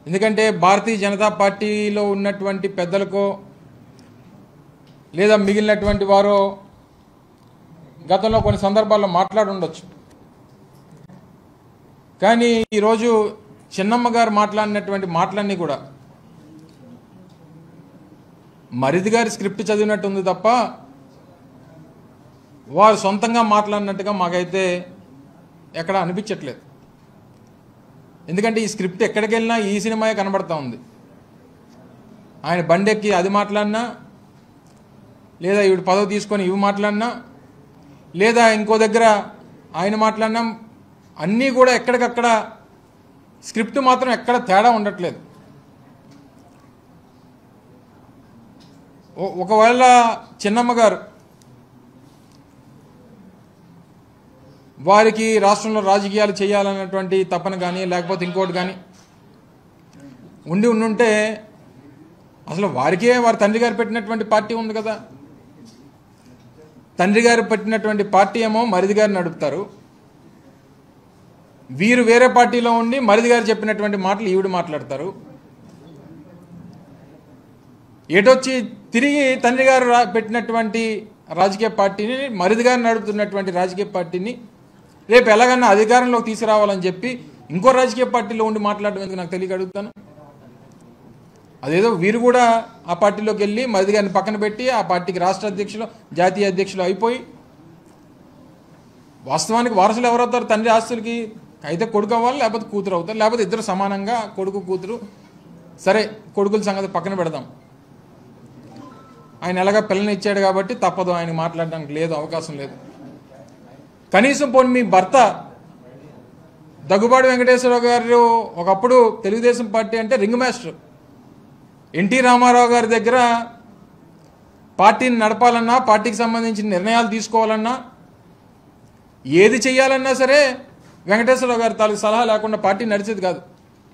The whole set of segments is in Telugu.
ఎందుకంటే భారతీయ జనతా పార్టీలో ఉన్నటువంటి పెద్దలకో లేదా మిగిలినటువంటి వారు గతంలో కొన్ని సందర్భాల్లో మాట్లాడి ఉండొచ్చు కానీ ఈరోజు చిన్నమ్మ గారు మాట్లాడినటువంటి మాటలన్నీ కూడా మరిది గారి స్క్రిప్ట్ చదివినట్టు ఉంది తప్ప వారు సొంతంగా మాట్లాడినట్టుగా మాకైతే ఎక్కడ అనిపించట్లేదు ఎందుకంటే ఈ స్క్రిప్ట్ ఎక్కడికి వెళ్ళినా ఈ సినిమాయే కనబడతా ఉంది ఆయన బండెక్కి అది మాట్లాడినా లేదా ఈవిడ పదవి తీసుకొని ఇవి మాట్లాడినా లేదా ఇంకో దగ్గర ఆయన మాట్లాడినా అన్నీ కూడా ఎక్కడికక్కడ స్క్రిప్ట్ మాత్రం ఎక్కడ తేడా ఉండట్లేదు ఓ- ఒకవేళ చిన్నమ్మ గారు వారికి రాష్ట్రంలో రాజకీయాలు చేయాలన్నటువంటి తపన కానీ లేకపోతే ఇంకోటి కానీ ఉండి ఉండుంటే అసలు వారికే వారి తండ్రి గారు పెట్టినటువంటి పార్టీ ఉంది కదా తండ్రి గారు పెట్టినటువంటి పార్టీ ఏమో మరిది గారు నడుపుతారు వీరు వేరే పార్టీలో ఉండి మరిది గారు చెప్పినటువంటి మాటలు ఈవిడ మాట్లాడతారు ఎటొచ్చి తిరిగి తండ్రి గారు రా- పెట్టినటువంటి రాజకీయ పార్టీని మరిది గారు నడుపుతున్నటువంటి రాజకీయ పార్టీని రేపు ఎలాగన్నా అధికారంలోకి తీసుకురావాలని చెప్పి ఇంకో రాజకీయ పార్టీలో ఉండి మాట్లాడడం ఎందుకు నాకు తెలియక అడుగుతాను అదేదో వీరు కూడా ఆ పార్టీలోకి వెళ్ళి మరిది గారిని పక్కన పెట్టి ఆ పార్టీకి రాష్ట్ర అధ్యక్షులు జాతీయ అధ్యక్షులు అయిపోయి వాస్తవానికి వారసులు ఎవరవుతారు తండ్రి ఆస్తులకి అయితే కొడుకు అవ్వాలి లేకపోతే కూతురు అవుతారు లేకపోతే ఇద్దరు సమానంగా కొడుకు కూతురు సరే కొడుకుల సంగతి పక్కన పెడదాం ఆయన ఎలాగా పిల్లని ఇచ్చాడు కాబట్టి తప్పదు ఆయన మాట్లాడడానికి లేదు అవకాశం లేదు కనీసం పోనీ మీ భర్త దగ్గుబాటి వెంకటేశ్వరరావు గారు ఒకప్పుడు తెలుగుదేశం పార్టీ అంటే రింగ్ మాస్టర్ ఎన్టీ రామారావు గారి దగ్గర పార్టీని నడపాలన్నా పార్టీకి సంబంధించిన నిర్ణయాలు తీసుకోవాలన్నా ఏది చేయాలన్నా సరే వెంకటేశ్వరరావు గారి తాలూకు సలహా లేకుండా పార్టీ నడిచేది కాదు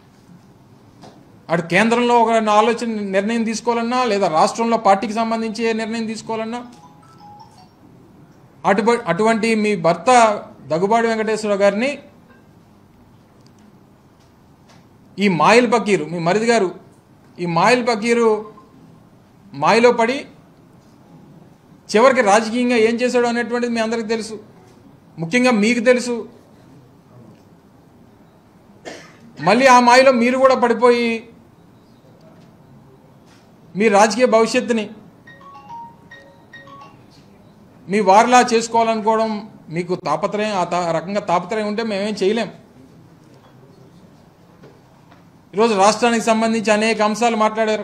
అటు కేంద్రంలో ఒక ఆలోచన నిర్ణయం తీసుకోవాలన్నా లేదా రాష్ట్రంలో పార్టీకి సంబంధించి ఏ నిర్ణయం తీసుకోవాలన్నా అటు అటువంటి మీ భర్త దగ్గుబాటి వెంకటేశ్వరరావు గారిని ఈ మాయిల్ బకీరు మీ మరిది గారు ఈ మాయిల్ బకీరు మాయలో పడి చివరికి రాజకీయంగా ఏం చేశాడు అనేటువంటిది మీ అందరికీ తెలుసు ముఖ్యంగా మీకు తెలుసు మళ్ళీ ఆ మాయలో మీరు కూడా పడిపోయి మీ రాజకీయ భవిష్యత్తుని మీ వారిలా చేసుకోవాలనుకోవడం మీకు తాపత్రయం ఆ తా- ఆ రకంగా తాపత్రయం ఉంటే మేమేం చేయలేం ఈరోజు రాష్ట్రానికి సంబంధించి అనేక అంశాలు మాట్లాడారు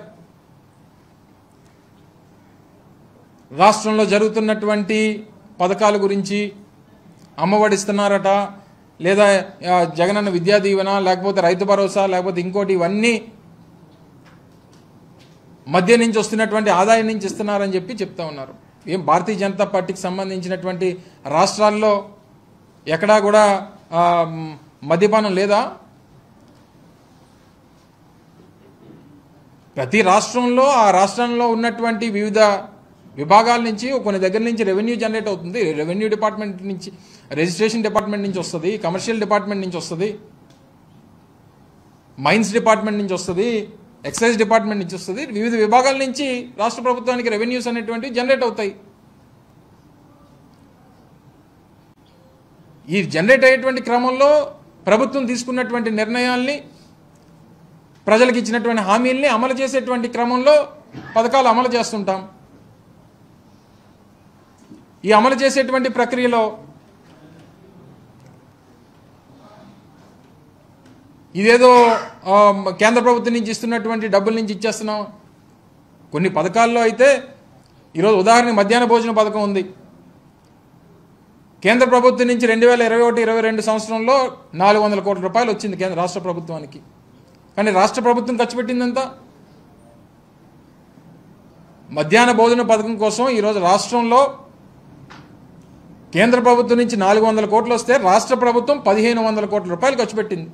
రాష్ట్రంలో జరుగుతున్నటువంటి పథకాల గురించి అమ్మఒడి ఇస్తున్నారట లేదా ఆ, జగనన్న విద్యా దీవెన లేకపోతే రైతు భరోసా లేకపోతే ఇంకోటి ఇవన్నీ మధ్య నుంచి వస్తున్నటువంటి ఆదాయం నుంచి ఇస్తున్నారని చెప్పి చెప్తా ఉన్నారు ఏం భారతీయ జనతా పార్టీకి సంబంధించినటువంటి రాష్ట్రాల్లో ఎక్కడా కూడా ఆ, మ్, మద్యపానం లేదా ప్రతి రాష్ట్రంలో ఆ రాష్ట్రంలో ఉన్నటువంటి వివిధ విభాగాల నుంచి కొన్ని దగ్గర నుంచి రెవెన్యూ జనరేట్ అవుతుంది రెవెన్యూ డిపార్ట్మెంట్ నుంచి రిజిస్ట్రేషన్ డిపార్ట్మెంట్ నుంచి వస్తుంది కమర్షియల్ డిపార్ట్మెంట్ నుంచి వస్తుంది మైన్స్ డిపార్ట్మెంట్ నుంచి వస్తుంది ఎక్సైజ్ డిపార్ట్మెంట్ నుంచి వస్తుంది వివిధ విభాగాల నుంచి రాష్ట్ర ప్రభుత్వానికి రెవెన్యూస్ అనేటువంటివి జనరేట్ అవుతాయి ఈ జనరేట్ అయ్యేటువంటి క్రమంలో ప్రభుత్వం తీసుకున్నటువంటి నిర్ణయాల్ని ప్రజలకు ఇచ్చినటువంటి హామీల్ని అమలు చేసేటువంటి క్రమంలో పథకాలు అమలు చేస్తుంటాం ఈ అమలు చేసేటువంటి ప్రక్రియలో ఇదేదో ఆ, కేంద్ర ప్రభుత్వం నుంచి ఇస్తున్నటువంటి డబ్బుల నుంచి ఇచ్చేస్తున్నాం కొన్ని పథకాల్లో అయితే ఈరోజు ఉదాహరణ మధ్యాహ్న భోజన పథకం ఉంది కేంద్ర ప్రభుత్వం నుంచి రెండు వేల ఇరవై ఒకటి ఇరవై రెండు సంవత్సరంలో నాలుగు వందల కోట్ల రూపాయలు వచ్చింది కేంద్ర రాష్ట్ర ప్రభుత్వానికి కానీ రాష్ట్ర ప్రభుత్వం ఖర్చు పెట్టిందంతా మధ్యాహ్న భోజన పథకం కోసం ఈరోజు రాష్ట్రంలో కేంద్ర ప్రభుత్వం నుంచి నాలుగు వందల కోట్లు వస్తే రాష్ట్ర ప్రభుత్వం పదిహేను వందల కోట్ల రూపాయలు ఖర్చు పెట్టింది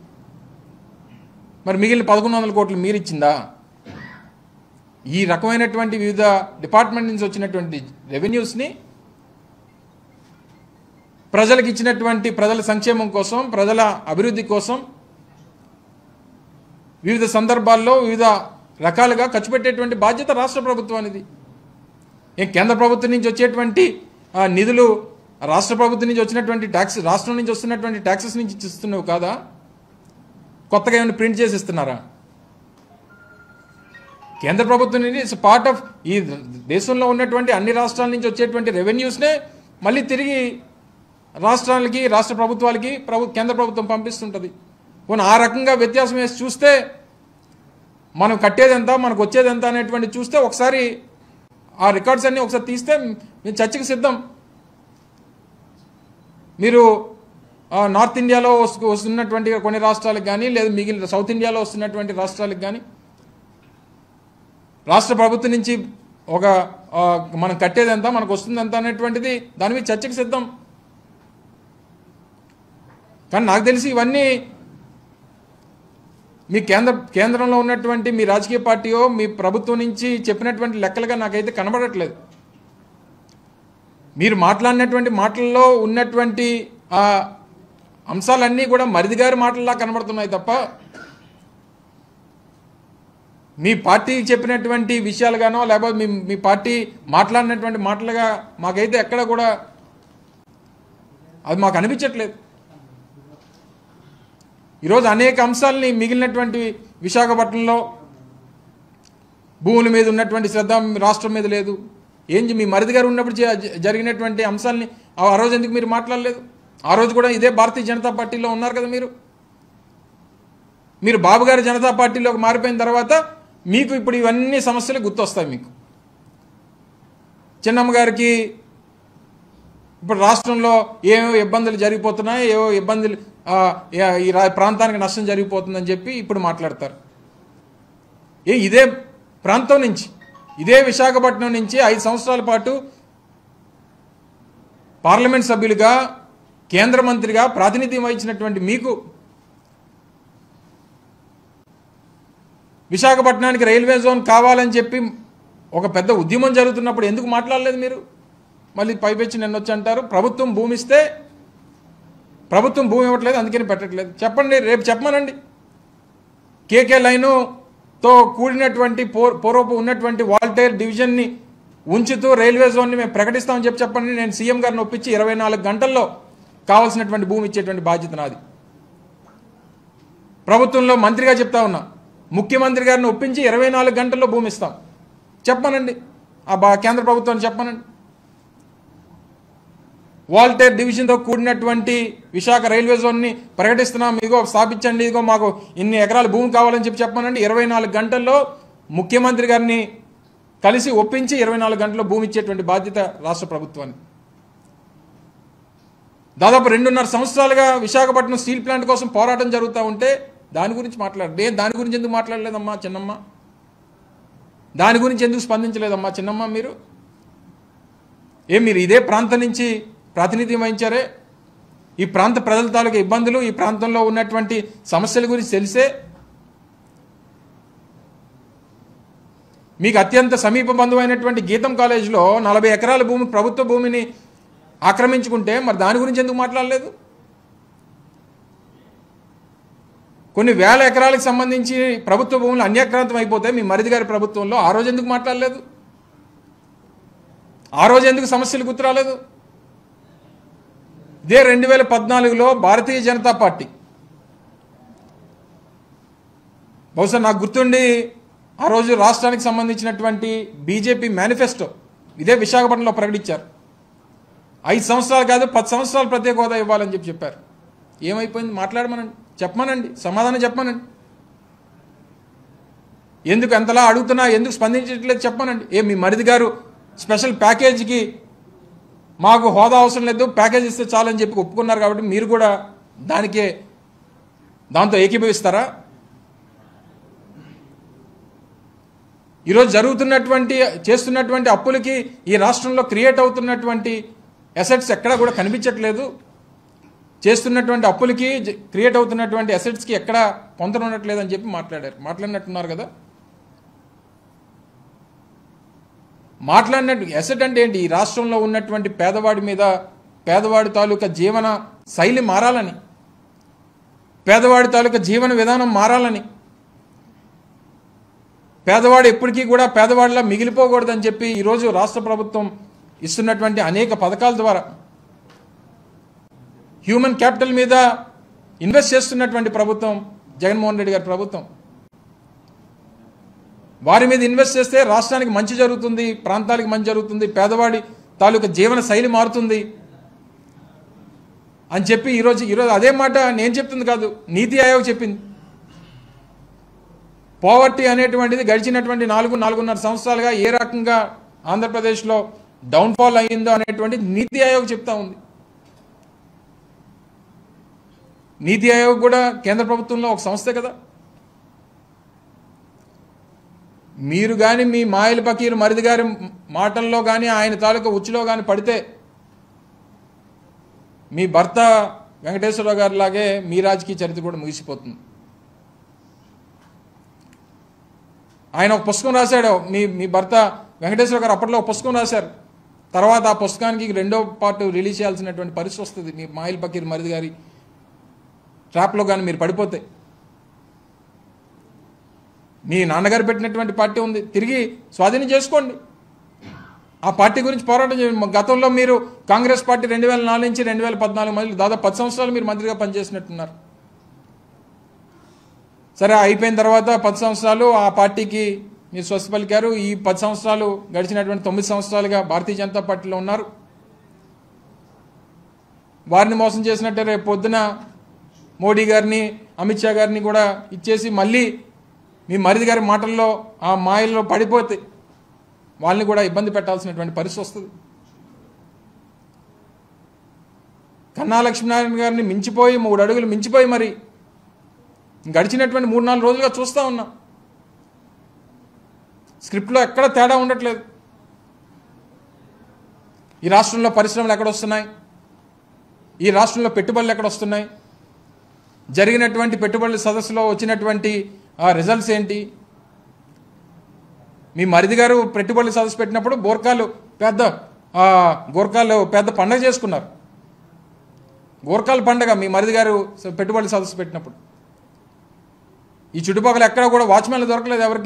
మరి మిగిలిన పదకొండు వందల కోట్లు మీరు ఇచ్చిందా ఈ రకమైనటువంటి వివిధ డిపార్ట్మెంట్ నుంచి వచ్చినటువంటి రెవెన్యూస్ని ప్రజలకు ఇచ్చినటువంటి ప్రజల సంక్షేమం కోసం ప్రజల అభివృద్ధి కోసం వివిధ సందర్భాల్లో వివిధ రకాలుగా ఖర్చు పెట్టేటువంటి బాధ్యత రాష్ట్ర ప్రభుత్వానిది ఏం కేంద్ర ప్రభుత్వం నుంచి వచ్చేటువంటి ఆ, నిధులు రాష్ట్ర ప్రభుత్వం నుంచి వచ్చినటువంటి ట్యాక్స్ రాష్ట్రం నుంచి వస్తున్నటువంటి ట్యాక్సెస్ నుంచి ఇస్తున్నవి కాదా కొత్తగా ఏమైనా ప్రింట్ చేసి ఇస్తున్నారా కేంద్ర ప్రభుత్వం నుంచి ఇట్స్ పార్ట్ ఆఫ్ ఈ దేశంలో ఉన్నటువంటి అన్ని రాష్ట్రాల నుంచి వచ్చేటువంటి రెవెన్యూస్నే మళ్ళీ తిరిగి రాష్ట్రాలకి రాష్ట్ర ప్రభుత్వాలకి ప్రభు కేంద్ర ప్రభుత్వం పంపిస్తుంటుంది పోనీ ఆ రకంగా వ్యత్యాసం వేసి చూస్తే మనం కట్టేది ఎంత మనకు వచ్చేది ఎంత అనేటువంటి చూస్తే ఒకసారి ఆ రికార్డ్స్ అన్నీ ఒకసారి తీస్తే మేము చర్చకి సిద్ధం మీరు ఆ, నార్త్ ఇండియాలో వస్తు- వస్తున్నటువంటి కొన్ని రాష్ట్రాలకు కానీ లేదా మిగిలిన సౌత్ ఇండియాలో వస్తున్నటువంటి రాష్ట్రాలకు కానీ రాష్ట్ర ప్రభుత్వం నుంచి ఒక ఆ, మనం కట్టేది ఎంత మనకు వస్తుంది ఎంత అనేటువంటిది దాని మీద చర్చకు సిద్ధం కానీ నాకు తెలిసి ఇవన్నీ మీ కేంద్ర కేంద్రంలో ఉన్నటువంటి మీ రాజకీయ పార్టీయో మీ ప్రభుత్వం నుంచి చెప్పినటువంటి లెక్కలుగా నాకైతే కనబడట్లేదు మీరు మాట్లాడినటువంటి మాటల్లో ఉన్నటువంటి ఆ అంశాలన్నీ కూడా మరిది గారి మాటల్లా కనబడుతున్నాయి తప్ప మీ పార్టీ చెప్పినటువంటి విషయాలుగానో లేకపోతే మీ మీ పార్టీ మాట్లాడినటువంటి మాటలుగా మాకైతే ఎక్కడ కూడా అది మాకు అనిపించట్లేదు ఈరోజు అనేక అంశాలని మిగిలినటువంటి విశాఖపట్నంలో భూముల మీద ఉన్నటువంటి శ్రద్ధ రాష్ట్రం మీద లేదు ఏం చే- మీ మరిది గారు ఉన్నప్పుడు జ- జరిగినటువంటి అంశాలని ఆ ఆ రోజు ఎందుకు మీరు మాట్లాడలేదు ఆ రోజు కూడా ఇదే భారతీయ జనతా పార్టీలో ఉన్నారు కదా మీరు మీరు బాబు గారి జనతా పార్టీలోకి మారిపోయిన తర్వాత మీకు ఇప్పుడు ఇవన్నీ సమస్యలు గుర్తొస్తాయి మీకు చిన్నమ్మ గారికి ఇప్పుడు రాష్ట్రంలో ఏమో ఇబ్బందులు జరిగిపోతున్నాయి ఏవో ఇబ్బందులు ఆ, ఏ- ఈ రా- ప్రాంతానికి నష్టం జరిగిపోతుందని చెప్పి ఇప్పుడు మాట్లాడతారు ఏ ఇదే ప్రాంతం నుంచి ఇదే విశాఖపట్నం నుంచి ఐదు సంవత్సరాల పాటు పార్లమెంట్ సభ్యులుగా కేంద్ర మంత్రిగా ప్రాతినిధ్యం వహించినటువంటి మీకు విశాఖపట్నానికి రైల్వే జోన్ కావాలని చెప్పి ఒక పెద్ద ఉద్యమం జరుగుతున్నప్పుడు ఎందుకు మాట్లాడలేదు మీరు మళ్ళీ పైపెచ్చి నిన్న వచ్చి అంటారు ప్రభుత్వం భూమి ఇస్తే ప్రభుత్వం భూమి ఇవ్వట్లేదు అందుకని పెట్టట్లేదు చెప్పండి రేపు చెప్పమనండి కేకే లైనుతో కూడినటువంటి పూర్- పూర్వపు ఉన్నటువంటి వాల్టైర్ డివిజన్ని ఉంచుతూ రైల్వే జోన్ని మేము ప్రకటిస్తామని చెప్పి చెప్పండి నేను సీఎం గారిని ఒప్పించి ఇరవై నాలుగు గంటల్లో కావాల్సినటువంటి భూమి ఇచ్చేటువంటి బాధ్యత నాది ప్రభుత్వంలో మంత్రిగా చెప్తా ఉన్నా ముఖ్యమంత్రి గారిని ఒప్పించి ఇరవై నాలుగు గంటల్లో భూమి ఇస్తాం చెప్పనండి ఆ బా కేంద్ర ప్రభుత్వాన్ని చెప్పనండి వాల్టేర్ డివిజన్తో కూడినటువంటి విశాఖ రైల్వే జోన్ని ప్రకటిస్తున్నాం ఇదిగో స్థాపించండి ఇదిగో మాకు ఇన్ని ఎకరాల భూమి కావాలని చెప్పి చెప్పానండి ఇరవై నాలుగు గంటల్లో ముఖ్యమంత్రి గారిని కలిసి ఒప్పించి ఇరవై నాలుగు గంటల్లో భూమి ఇచ్చేటువంటి బాధ్యత రాష్ట్ర ప్రభుత్వాన్ని దాదాపు రెండున్నర సంవత్సరాలుగా విశాఖపట్నం స్టీల్ ప్లాంట్ కోసం పోరాటం జరుగుతూ ఉంటే దాని గురించి మాట్లాడు నే దాని గురించి ఎందుకు మాట్లాడలేదమ్మా చిన్నమ్మ దాని గురించి ఎందుకు స్పందించలేదమ్మా చిన్నమ్మ మీరు ఏం మీరు ఇదే ప్రాంతం నుంచి ప్రాతినిధ్యం వహించారే ఈ ప్రాంత ప్రజల తాలూకా ఇబ్బందులు ఈ ప్రాంతంలో ఉన్నటువంటి సమస్యల గురించి తెలిసే మీకు అత్యంత సమీప బంధువైనటువంటి గీతం కాలేజీలో నలభై ఎకరాల భూమి ప్రభుత్వ భూమిని ఆక్రమించుకుంటే మరి దాని గురించి ఎందుకు మాట్లాడలేదు కొన్ని వేల ఎకరాలకు సంబంధించి ప్రభుత్వ భూములు అన్యాక్రాంతం అయిపోతే మీ మరిది గారి ప్రభుత్వంలో ఆ రోజు ఎందుకు మాట్లాడలేదు ఆ రోజు ఎందుకు సమస్యలు గుర్తురాలేదు ఇదే రెండు వేల పద్నాలుగులో భారతీయ జనతా పార్టీ బహుశా నాకు గుర్తుండి ఆ రోజు రాష్ట్రానికి సంబంధించినటువంటి బీజేపీ మేనిఫెస్టో ఇదే విశాఖపట్నంలో ప్రకటించారు ఐదు సంవత్సరాలు కాదు పది సంవత్సరాలు ప్రత్యేక హోదా ఇవ్వాలని చెప్పి చెప్పారు ఏమైపోయింది మాట్లాడమనండి చెప్పమనండి సమాధానం చెప్పమనండి ఎందుకు ఎంతలా అడుగుతున్నా ఎందుకు స్పందించట్లేదు చెప్పమనండి ఏ మీ మరిది గారు స్పెషల్ ప్యాకేజీకి మాకు హోదా అవసరం లేదు ప్యాకేజ్ ఇస్తే చాలని చెప్పి ఒప్పుకున్నారు కాబట్టి మీరు కూడా దానికే దాంతో ఏకీభవిస్తారా ఈరోజు జరుగుతున్నటువంటి చేస్తున్నటువంటి అప్పులకి ఈ రాష్ట్రంలో క్రియేట్ అవుతున్నటువంటి అసెట్స్ ఎక్కడా కూడా కనిపించట్లేదు చేస్తున్నటువంటి అప్పులకి జ- క్రియేట్ అవుతున్నటువంటి అసెట్స్కి ఎక్కడ పొంతన ఉండట్లేదు అని చెప్పి మాట్లాడారు మాట్లాడినట్టున్నారు కదా మాట్లాడినట్టు ఎసెట్ అంటే ఏంటి ఈ రాష్ట్రంలో ఉన్నటువంటి పేదవాడి మీద పేదవాడి తాలూకా జీవన శైలి మారాలని పేదవాడి తాలూకా జీవన విధానం మారాలని పేదవాడు ఎప్పటికీ కూడా పేదవాడిలా మిగిలిపోకూడదని చెప్పి ఈరోజు రాష్ట్ర ప్రభుత్వం ఇస్తున్నటువంటి అనేక పథకాల ద్వారా హ్యూమన్ క్యాపిటల్ మీద ఇన్వెస్ట్ చేస్తున్నటువంటి ప్రభుత్వం జగన్మోహన్ రెడ్డి గారి ప్రభుత్వం వారి మీద ఇన్వెస్ట్ చేస్తే రాష్ట్రానికి మంచి జరుగుతుంది ప్రాంతాలకు మంచి జరుగుతుంది పేదవాడి తాలూకా జీవన శైలి మారుతుంది అని చెప్పి ఈరోజు ఈరోజు అదే మాట నేను చెప్తుంది కాదు నీతి ఆయోగ్ చెప్పింది పోవర్టీ అనేటువంటిది గడిచినటువంటి నాలుగు నాలుగున్నర సంవత్సరాలుగా ఏ రకంగా ఆంధ్రప్రదేశ్లో డౌన్ఫాల్ అయ్యిందో అనేటువంటి నీతి ఆయోగ్ చెప్తా ఉంది నీతి ఆయోగ్ కూడా కేంద్ర ప్రభుత్వంలో ఒక సంస్థే కదా మీరు కానీ మీ మాయల పకీరు మరిది గారి మాటల్లో కానీ ఆయన తాలూకా ఉచ్చులో కానీ పడితే మీ భర్త వెంకటేశ్వరరావు గారి లాగే మీ రాజకీయ చరిత్ర కూడా ముగిసిపోతుంది ఆయన ఒక పుస్తకం రాశాడు మీ మీ భర్త వెంకటేశ్వర గారు అప్పట్లో ఒక పుస్తకం రాశారు తర్వాత ఆ పుస్తకానికి రెండో పార్ట్ రిలీజ్ చేయాల్సినటువంటి పరిస్థితి వస్తుంది మీ మాయిల్ పకీర్ మరిది గారి ట్రాప్లో కానీ మీరు పడిపోతే మీ నాన్నగారు పెట్టినటువంటి పార్టీ ఉంది తిరిగి స్వాధీనం చేసుకోండి ఆ పార్టీ గురించి పోరాటం చేయండి గతంలో మీరు కాంగ్రెస్ పార్టీ రెండు వేల నాలుగు నుంచి రెండు వేల పద్నాలుగు మళ్ళీ దాదాపు పది సంవత్సరాలు మీరు మంత్రిగా పనిచేసినట్టున్నారు సరే అయిపోయిన తర్వాత పది సంవత్సరాలు ఆ పార్టీకి మీరు స్వస్థ పలికారు ఈ పది సంవత్సరాలు గడిచినటువంటి తొమ్మిది సంవత్సరాలుగా భారతీయ జనతా పార్టీలో ఉన్నారు వారిని మోసం చేసినట్టే రేపు పొద్దున మోడీ గారిని అమిత్ షా గారిని కూడా ఇచ్చేసి మళ్ళీ మీ మరిది గారి మాటల్లో ఆ మాయల్లో పడిపోతే వాళ్ళని కూడా ఇబ్బంది పెట్టాల్సినటువంటి పరిస్థితి వస్తుంది కన్నా లక్ష్మీనారాయణ గారిని మించిపోయి మూడు అడుగులు మించిపోయి మరి గడిచినటువంటి మూడు నాలుగు రోజులుగా చూస్తూ ఉన్నాం స్క్రిప్ట్లో ఎక్కడ తేడా ఉండట్లేదు ఈ రాష్ట్రంలో పరిశ్రమలు ఎక్కడ వస్తున్నాయి ఈ రాష్ట్రంలో పెట్టుబడులు ఎక్కడ వస్తున్నాయి జరిగినటువంటి పెట్టుబడుల సదస్సులో వచ్చినటువంటి ఆ రిజల్ట్స్ ఏంటి మీ మరిది గారు పెట్టుబడుల సదస్సు పెట్టినప్పుడు గోర్ఖాలు పెద్ద ఆ, గోర్ఖాలు పెద్ద పండగ చేసుకున్నారు గోర్ఖాల పండగ మీ మరిది గారు పెట్టుబడుల సదస్సు పెట్టినప్పుడు ఈ చుట్టుపక్కల ఎక్కడ కూడా వాచ్మెన్లు దొరకలేదు ఎవరికి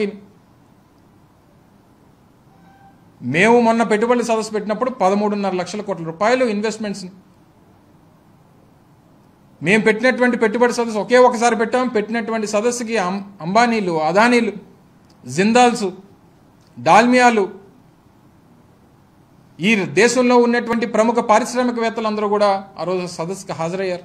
మేము మొన్న పెట్టుబడుల సదస్సు పెట్టినప్పుడు పదమూడున్నర లక్షల కోట్ల రూపాయలు ఇన్వెస్ట్మెంట్స్ మేము పెట్టినటువంటి పెట్టుబడి సదస్సు ఒకే ఒకసారి పెట్టాం పెట్టినటువంటి సదస్సుకి అం- అంబానీలు అదానీలు జిందాల్స్ డాల్మియాలు ఈ దేశంలో ఉన్నటువంటి ప్రముఖ పారిశ్రామికవేత్తలందరూ కూడా ఆ రోజు సదస్సుకి హాజరయ్యారు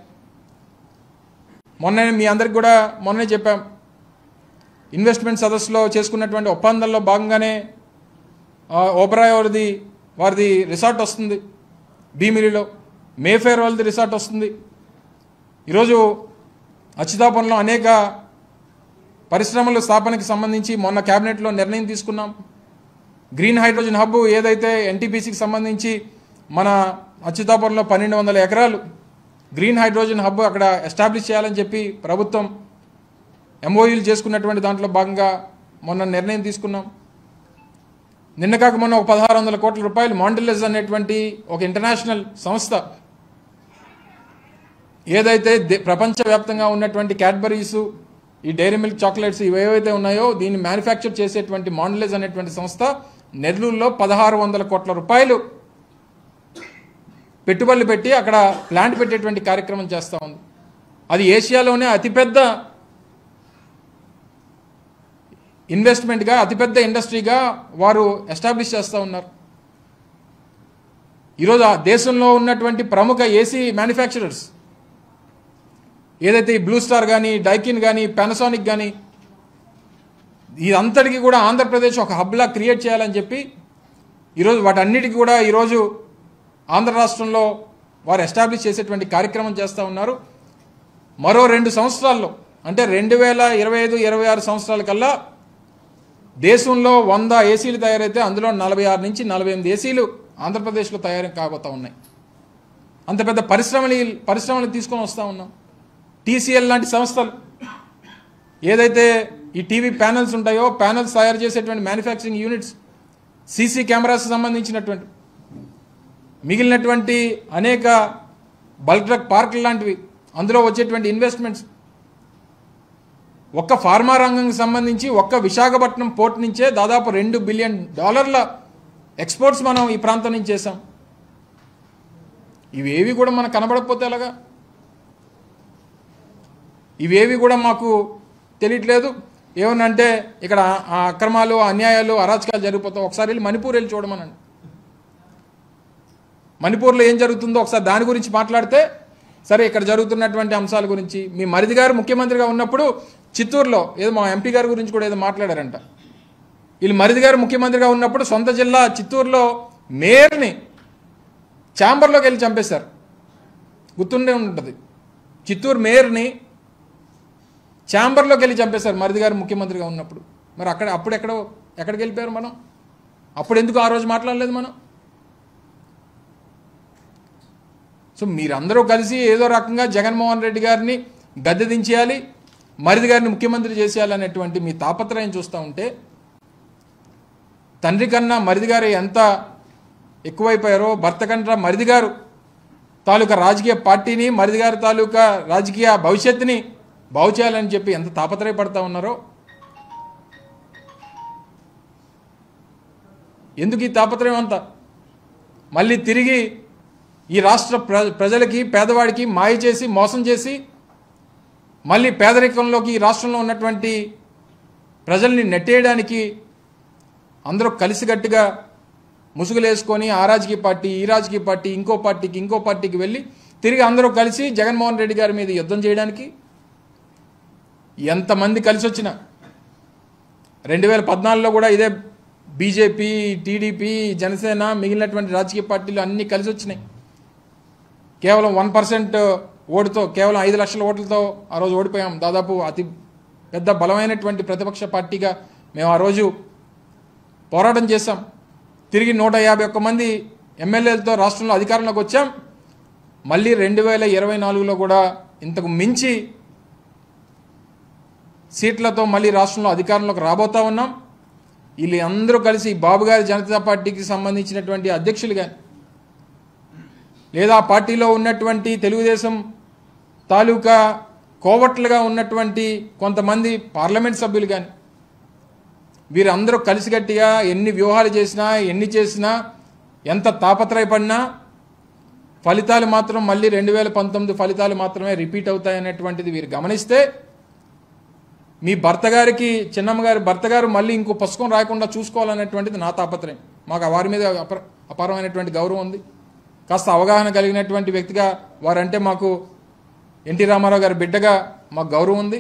మొన్న మీ అందరికి కూడా మొన్నే చెప్పాం ఇన్వెస్ట్మెంట్ సదస్సులో చేసుకున్నటువంటి ఒప్పందంలో భాగంగానే ఆ, ఓబరాయ్ వారిది వారిది రిసార్ట్ వస్తుంది భీమిలిలో మేఫేర్ వాళ్ళది రిసార్ట్ వస్తుంది ఈరోజు అచ్యుతాపురంలో అనేక పరిశ్రమల స్థాపనకి సంబంధించి మొన్న క్యాబినెట్లో నిర్ణయం తీసుకున్నాం గ్రీన్ హైడ్రోజన్ హబ్ ఏదైతే ఎన్టీపీసీకి సంబంధించి మన అచ్యుతాపురంలో పన్నెండు వందల ఎకరాలు గ్రీన్ హైడ్రోజన్ హబ్ అక్కడ ఎస్టాబ్లిష్ చేయాలని చెప్పి ప్రభుత్వం ఎంఓయూలు చేసుకున్నటువంటి దాంట్లో భాగంగా మొన్న నిర్ణయం తీసుకున్నాం నిన్న కాక మొన్న ఒక పదహారు వందల కోట్ల రూపాయలు మాండిలెస్ అనేటువంటి ఒక ఇంటర్నేషనల్ సంస్థ ఏదైతే దే- ప్రపంచవ్యాప్తంగా ఉన్నటువంటి క్యాడ్బరీస్ ఈ డైరీ మిల్క్ చాక్లెట్స్ ఇవి ఏవైతే ఉన్నాయో దీన్ని మ్యానుఫ్యాక్చర్ చేసేటువంటి మాండిలెస్ అనేటువంటి సంస్థ నెల్లూరులో పదహారు వందల కోట్ల రూపాయలు పెట్టుబడులు పెట్టి అక్కడ ప్లాంట్ పెట్టేటువంటి కార్యక్రమం చేస్తూ ఉంది అది ఏషియాలోనే అతిపెద్ద ఇన్వెస్ట్మెంట్గా అతిపెద్ద ఇండస్ట్రీగా వారు ఎస్టాబ్లిష్ చేస్తూ ఉన్నారు ఈరోజు ఆ దేశంలో ఉన్నటువంటి ప్రముఖ ఏసీ మ్యానుఫ్యాక్చరర్స్ ఏదైతే ఈ బ్లూ స్టార్ కానీ డైకిన్ కానీ పానాసోనిక్ కానీ ఇదంతటికి కూడా ఆంధ్రప్రదేశ్ ఒక హబ్లా క్రియేట్ చేయాలని చెప్పి ఈరోజు వాటన్నిటికీ కూడా ఈరోజు ఆంధ్ర రాష్ట్రంలో వారు ఎస్టాబ్లిష్ చేసేటువంటి కార్యక్రమం చేస్తూ ఉన్నారు మరో రెండు సంవత్సరాల్లో అంటే రెండు వేల ఇరవై ఐదు ఇరవై ఆరు సంవత్సరాల కల్లా దేశంలో వంద ఏసీలు తయారైతే అందులో నలభై ఆరు నుంచి నలభై ఎనిమిది ఏసీలు ఆంధ్రప్రదేశ్లో తయారు కాబోతా ఉన్నాయి అంత పెద్ద పరిశ్రమని పరిశ్రమలు తీసుకొని వస్తూ ఉన్నాం టీసీఎల్ లాంటి సంస్థలు ఏదైతే ఈ టీవీ ప్యానల్స్ ఉంటాయో ప్యానల్స్ తయారు చేసేటువంటి మ్యానుఫ్యాక్చరింగ్ యూనిట్స్ సీసీ కెమెరాస్ సంబంధించినటువంటి మిగిలినటువంటి అనేక బల్క్ డ్రగ్ పార్కులు లాంటివి అందులో వచ్చేటువంటి ఇన్వెస్ట్మెంట్స్ ఒక్క ఫార్మా రంగంకి సంబంధించి ఒక్క విశాఖపట్నం పోర్ట్ నుంచే దాదాపు రెండు బిలియన్ డాలర్ల ఎక్స్పోర్ట్స్ మనం ఈ ప్రాంతం నుంచి చేసాం ఇవేవి కూడా మనకు కనబడకపోతే ఎలాగా ఇవేవి కూడా మాకు తెలియట్లేదు ఏమనంటే ఇక్కడ ఆ అక్రమాలు అన్యాయాలు అరాచకాలు జరిగిపోతాయి ఒకసారి వెళ్ళి మణిపూర్ వెళ్ళి చూడమనండి మణిపూర్లో ఏం జరుగుతుందో ఒకసారి దాని గురించి మాట్లాడితే సరే ఇక్కడ జరుగుతున్నటువంటి అంశాల గురించి మీ మరిది గారు ముఖ్యమంత్రిగా ఉన్నప్పుడు చిత్తూరులో ఏదో మా ఎంపీ గారి గురించి కూడా ఏదో మాట్లాడారంట వీళ్ళు మరిది గారు ముఖ్యమంత్రిగా ఉన్నప్పుడు సొంత జిల్లా చిత్తూరులో మేయర్ని ఛాంబర్లోకి వెళ్ళి చంపేశారు గుర్తుండే ఉంటుంది చిత్తూరు మేయర్ని ఛాంబర్లోకి వెళ్ళి చంపేశారు మరిది గారు ముఖ్యమంత్రిగా ఉన్నప్పుడు మరి అక్కడ అప్పుడు ఎక్కడ ఎక్కడికి వెళ్ళిపోయారు మనం అప్పుడు ఎందుకు ఆ రోజు మాట్లాడలేదు మనం సో మీరందరూ కలిసి ఏదో రకంగా జగన్మోహన్ రెడ్డి గారిని గద్దె దించేయాలి మరిది గారిని ముఖ్యమంత్రి చేసేయాలనేటువంటి మీ తాపత్రయం చూస్తూ ఉంటే తండ్రి కన్నా మరిది గారు ఎంత ఎక్కువైపోయారో భర్త కన్నా మరిది గారు తాలూకా రాజకీయ పార్టీని మరిది గారి తాలూకా రాజకీయ భవిష్యత్తుని బాగు చేయాలని చెప్పి ఎంత తాపత్రయపడతా ఉన్నారో ఎందుకు ఈ తాపత్రయం అంతా మళ్ళీ తిరిగి ఈ రాష్ట్ర ప్ర ప్రజలకి పేదవాడికి మాయ చేసి మోసం చేసి మళ్ళీ పేదరికంలోకి ఈ రాష్ట్రంలో ఉన్నటువంటి ప్రజల్ని నెట్టేయడానికి అందరూ కలిసికట్టుగా ముసుగులేసుకొని ఆ రాజకీయ పార్టీ ఈ రాజకీయ పార్టీ ఇంకో పార్టీకి ఇంకో పార్టీకి వెళ్ళి తిరిగి అందరూ కలిసి జగన్మోహన్ రెడ్డి గారి మీద యుద్ధం చేయడానికి ఎంతమంది కలిసి వచ్చినా రెండు వేల పద్నాలుగులో కూడా ఇదే బీజేపీ టీడీపీ జనసేన మిగిలినటువంటి రాజకీయ పార్టీలు అన్నీ కలిసి వచ్చినాయి కేవలం వన్ పర్సెంట్ ఓటుతో కేవలం ఐదు లక్షల ఓట్లతో ఆ రోజు ఓడిపోయాం దాదాపు అతి పెద్ద బలమైనటువంటి ప్రతిపక్ష పార్టీగా మేము ఆ రోజు పోరాటం చేశాం తిరిగి నూట యాభై ఒక్క మంది ఎమ్మెల్యేలతో రాష్ట్రంలో అధికారంలోకి వచ్చాం మళ్ళీ రెండు వేల ఇరవై నాలుగులో కూడా ఇంతకు మించి సీట్లతో మళ్ళీ రాష్ట్రంలో అధికారంలోకి రాబోతా ఉన్నాం వీళ్ళు అందరూ కలిసి బాబు గారి జనతా పార్టీకి సంబంధించినటువంటి అధ్యక్షులు కానీ లేదా ఆ పార్టీలో ఉన్నటువంటి తెలుగుదేశం తాలూకా కోవట్లుగా ఉన్నటువంటి కొంతమంది పార్లమెంట్ సభ్యులు కానీ వీరందరూ కలిసికట్టిగా ఎన్ని వ్యూహాలు చేసినా ఎన్ని చేసినా ఎంత తాపత్రయపడినా ఫలితాలు మాత్రం మళ్ళీ రెండు వేల పంతొమ్మిది ఫలితాలు మాత్రమే రిపీట్ అవుతాయనేటువంటిది వీరు గమనిస్తే మీ భర్త గారికి చిన్నమ్మ గారి భర్త గారు మళ్ళీ ఇంకో పుస్తకం రాకుండా చూసుకోవాలనేటువంటిది నా తాపత్రయం మాకు వారి మీద అపర అపారమైనటువంటి గౌరవం ఉంది కాస్త అవగాహన కలిగినటువంటి వ్యక్తిగా వారంటే మాకు ఎన్టీ రామారావు గారి బిడ్డగా మాకు గౌరవం ఉంది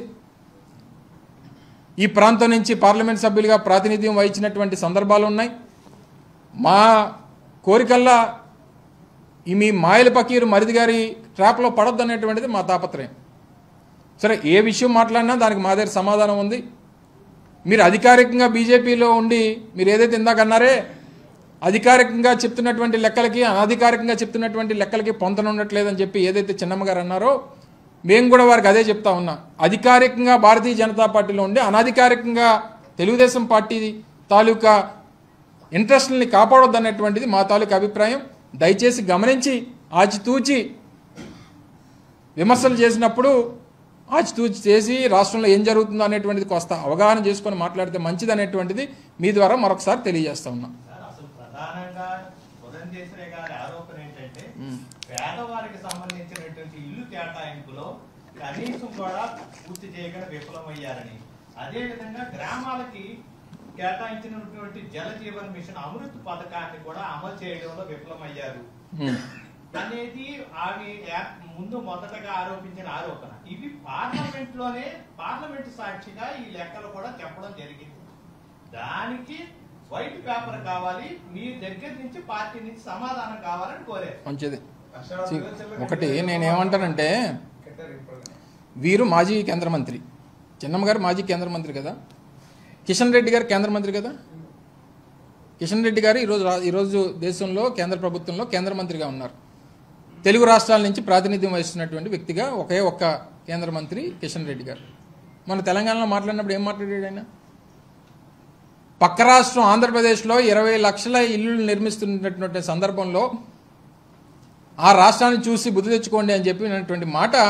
ఈ ప్రాంతం నుంచి పార్లమెంట్ సభ్యులుగా ప్రాతినిధ్యం వహించినటువంటి సందర్భాలు ఉన్నాయి మా కోరికల్లా ఈ మీ మాయల పకీరు మరిది గారి ట్రాప్లో పడొద్దు అనేటువంటిది మా తాపత్రయం సరే ఏ విషయం మాట్లాడినా దానికి మా దగ్గర సమాధానం ఉంది మీరు అధికారికంగా బీజేపీలో ఉండి మీరు ఏదైతే ఇందాక అన్నారే అధికారికంగా చెప్తున్నటువంటి లెక్కలకి అనధికారికంగా చెప్తున్నటువంటి లెక్కలకి పొంతన ఉండట్లేదని చెప్పి ఏదైతే చిన్నమ్మ గారు అన్నారో మేము కూడా వారికి అదే చెప్తా ఉన్నా అధికారికంగా భారతీయ జనతా పార్టీలో ఉండి అనధికారికంగా తెలుగుదేశం పార్టీ తాలూకా ఇంట్రెస్ట్ని కాపాడొద్దు అనేటువంటిది మా తాలూకా అభిప్రాయం దయచేసి గమనించి ఆచితూచి విమర్శలు చేసినప్పుడు ఆచితూచి చేసి రాష్ట్రంలో ఏం జరుగుతుందో అనేటువంటిది కాస్త అవగాహన చేసుకొని మాట్లాడితే మంచిది అనేటువంటిది మీ ద్వారా మరొకసారి తెలియజేస్తా ఉన్నాం సార్ అసలు ప్రధానంగా ఉదంతేశ్వరి గారి ఆరోపణ ఏంటంటే పేదవారికి సంబంధించినటువంటి ఇల్లు కేటాయింపులో కనీసం కూడా పూర్తి చేయకుండా విఫలమయ్యారని అదే విధంగా గ్రామాలకి కేటాయించినటువంటి జల జీవన్ మిషన్ అమృత్ పథకాన్ని కూడా అమలు చేయడంలో విఫలమయ్యారు ఉమ్. అనేది ఆమె యాప్ ముందు మొదటగా ఆరోపించిన ఆరోపణ ఇవి పార్లమెంట్ లోనే పార్లమెంట్ సాక్షిగా ఈ లెక్కలు కూడా చెప్పడం జరిగింది దానికి వైట్ పేపర్ కావాలి మీ దగ్గర నుంచి పార్టీ నుంచి సమాధానం కావాలని కోరారు మంచిది See, ఒకటి నేనేమంటానంటే వీరు మాజీ కేంద్ర మంత్రి చిన్నమ్మ గారు మాజీ కేంద్ర మంత్రి కదా కిషన్ రెడ్డి గారు కేంద్ర మంత్రి కదా కిషన్ రెడ్డి గారు ఈరోజు రా- ఈరోజు దేశంలో కేంద్ర ప్రభుత్వంలో కేంద్ర మంత్రిగా ఉన్నారు తెలుగు రాష్ట్రాల నుంచి ప్రాతినిధ్యం వహిస్తున్నటువంటి వ్యక్తిగా ఒకే ఒక్క కేంద్ర మంత్రి కిషన్ రెడ్డి గారు మన తెలంగాణలో మాట్లాడినప్పుడు ఏం మాట్లాడాడు ఆయన పక్క రాష్ట్రం ఆంధ్రప్రదేశ్లో ఇరవై లక్షల ఇల్లులు నిర్మిస్తున్నటువంటి సందర్భంలో ఆ రాష్ట్రాన్ని చూసి బుద్ధి తెచ్చుకోండి అని చెప్పినటువంటి మాట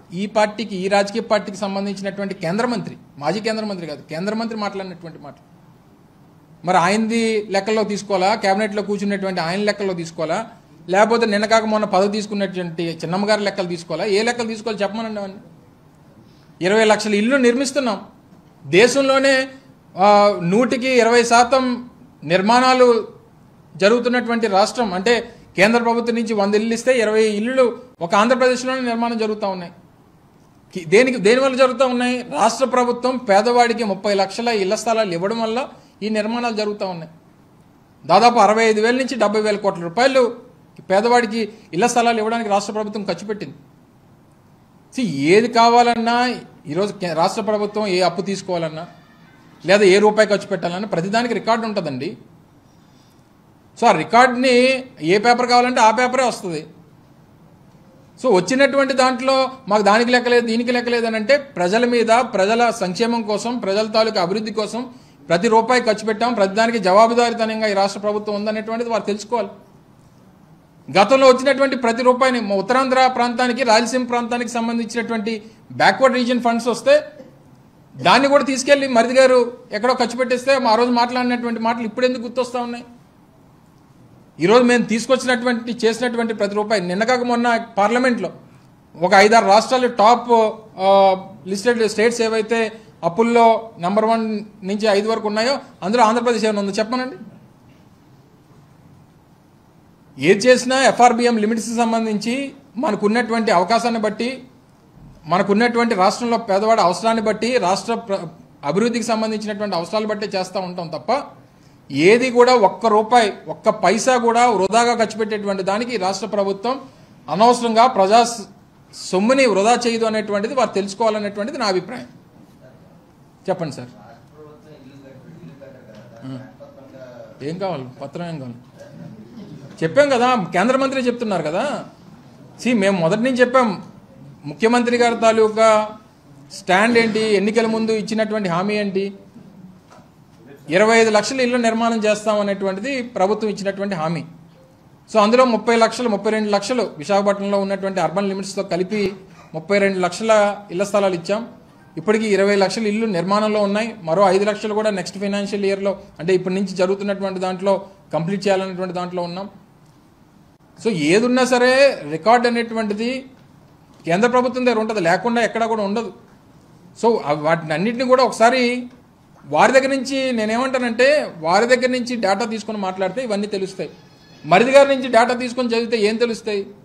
ఈ పార్టీకి ఈ రాజకీయ పార్టీకి సంబంధించినటువంటి కేంద్ర మంత్రి మాజీ కేంద్ర మంత్రి కాదు కేంద్ర మంత్రి మాట్లాడినటువంటి మాట మరి ఆయనది లెక్కల్లో తీసుకోవాలా కేబినెట్లో కూర్చున్నటువంటి ఆయన లెక్కల్లో తీసుకోవాలా లేకపోతే నిన్న కాక మొన్న పదవి తీసుకున్నటువంటి చిన్నమ్మ గారి లెక్కలు తీసుకోవాలా ఏ లెక్కలు తీసుకోవాలి చెప్పమనండి అవన్నీ ఇరవై లక్షల ఇల్లు నిర్మిస్తున్నాం దేశంలోనే ఆ, నూటికి ఇరవై శాతం నిర్మాణాలు జరుగుతున్నటువంటి రాష్ట్రం అంటే కేంద్ర ప్రభుత్వం నుంచి వంద ఇల్లు ఇస్తే ఇరవై ఇల్లులు ఒక ఆంధ్రప్రదేశ్లోనే నిర్మాణం జరుగుతూ ఉన్నాయి కి- దేనికి దేనివల్ల జరుగుతూ ఉన్నాయి రాష్ట్ర ప్రభుత్వం పేదవాడికి ముప్పై లక్షల ఇళ్ల స్థలాలు ఇవ్వడం వల్ల ఈ నిర్మాణాలు జరుగుతూ ఉన్నాయి దాదాపు అరవై ఐదు వేల నుంచి డెబ్బై వేల కోట్ల రూపాయలు పేదవాడికి ఇళ్ల స్థలాలు ఇవ్వడానికి రాష్ట్ర ప్రభుత్వం ఖర్చు పెట్టింది See, ఏది కావాలన్నా ఈరోజు కే- రాష్ట్ర ప్రభుత్వం ఏ అప్పు తీసుకోవాలన్నా లేదా ఏ రూపాయి ఖర్చు పెట్టాలన్నా ప్రతిదానికి రికార్డు ఉంటుందండి సో ఆ రికార్డ్ని ఏ పేపర్ కావాలంటే ఆ పేపరే వస్తుంది సో వచ్చినటువంటి దాంట్లో మాకు దానికి లెక్కలేదు దీనికి లెక్కలేదు అని అంటే ప్రజల మీద ప్రజల సంక్షేమం కోసం ప్రజల తాలూకా అభివృద్ధి కోసం ప్రతి రూపాయి ఖర్చు పెట్టాం ప్రతి దానికి జవాబుదారీతనంగా ఈ రాష్ట్ర ప్రభుత్వం ఉందనేటువంటిది వారు తెలుసుకోవాలి గతంలో వచ్చినటువంటి ప్రతి రూపాయిని మా ఉత్తరాంధ్ర ప్రాంతానికి రాయలసీమ ప్రాంతానికి సంబంధించినటువంటి బ్యాక్వర్డ్ రీజియన్ ఫండ్స్ వస్తే దాన్ని కూడా తీసుకెళ్లి మరిది గారు ఎక్కడో ఖర్చు పెట్టేస్తే ఆ రోజు మాట్లాడినటువంటి మాటలు ఇప్పుడు ఎందుకు గుర్తొస్తా ఉన్నాయి ఈరోజు మేము తీసుకొచ్చినటువంటి చేసినటువంటి ప్రతి రూపాయి నిన్న కాక మొన్న పార్లమెంట్లో ఒక ఐదారు రాష్ట్రాలు టాప్ లిస్టెడ్ స్టేట్స్ ఏవైతే అప్పుల్లో నెంబర్ వన్ నుంచి ఐదు వరకు ఉన్నాయో అందులో ఆంధ్రప్రదేశ్ ఏమైనా ఉందో చెప్పమనండి ఏది చేసినా ఎఫ్ఆర్బిఎం లిమిట్స్కి సంబంధించి మనకున్నటువంటి అవకాశాన్ని బట్టి మనకున్నటువంటి రాష్ట్రంలో పేదవాడి అవసరాన్ని బట్టి రాష్ట్ర ప్ర- అభివృద్ధికి సంబంధించినటువంటి అవసరాలు బట్టి చేస్తూ ఉంటాం తప్ప ఏది కూడా ఒక్క రూపాయి ఒక్క పైసా కూడా వృధాగా ఖర్చు పెట్టేటువంటి దానికి ఈ రాష్ట్ర ప్రభుత్వం అనవసరంగా ప్రజా స- సొమ్ముని వృధా చేయదు అనేటువంటిది వారు తెలుసుకోవాలనేటువంటిది నా అభిప్రాయం చెప్పండి సార్ రాష్ట్ర ప్రభుత్వం ఇల్లు కట్టారు ఇల్లు కట్టారు కదా దాని వ్యాపకంగా ఏం కావాలి పత్రం ఏం కావాలి చెప్పాం కదా కేంద్ర మంత్రి చెప్తున్నారు కదా సి మేము మొదటి నుంచి చెప్పాం ముఖ్యమంత్రి గారి తాలూకా స్టాండ్ ఏంటి ఎన్నికల ముందు ఇచ్చినటువంటి హామీ ఏంటి ఇరవై ఐదు లక్షల ఇళ్ళ నిర్మాణం చేస్తాం అనేటువంటిది ప్రభుత్వం ఇచ్చినటువంటి హామీ సో అందులో ముప్పై లక్షలు ముప్పై రెండు లక్షలు విశాఖపట్నంలో ఉన్నటువంటి అర్బన్ లిమిట్స్తో కలిపి ముప్పై రెండు లక్షల ఇళ్ల స్థలాలు ఇచ్చాం ఇప్పటికి ఇరవై లక్షల ఇల్లు నిర్మాణంలో ఉన్నాయి మరో ఐదు లక్షలు కూడా నెక్స్ట్ ఫైనాన్షియల్ ఇయర్లో అంటే ఇప్పటి నుంచి జరుగుతున్నటువంటి దాంట్లో కంప్లీట్ చేయాలనేటువంటి దాంట్లో ఉన్నాం సో ఏదున్నా సరే రికార్డ్ అనేటువంటిది కేంద్ర ప్రభుత్వం దగ్గర ఉంటుంది లేకుండా ఎక్కడా కూడా ఉండదు సో అవి వాటిని అన్నింటినీ కూడా ఒకసారి వారి దగ్గర నుంచి నేనేమంటానంటే వారి దగ్గర నుంచి డేటా తీసుకొని మాట్లాడితే ఇవన్నీ తెలుస్తాయి మరిది గారి నుంచి డేటా తీసుకొని చదివితే ఏం తెలుస్తాయి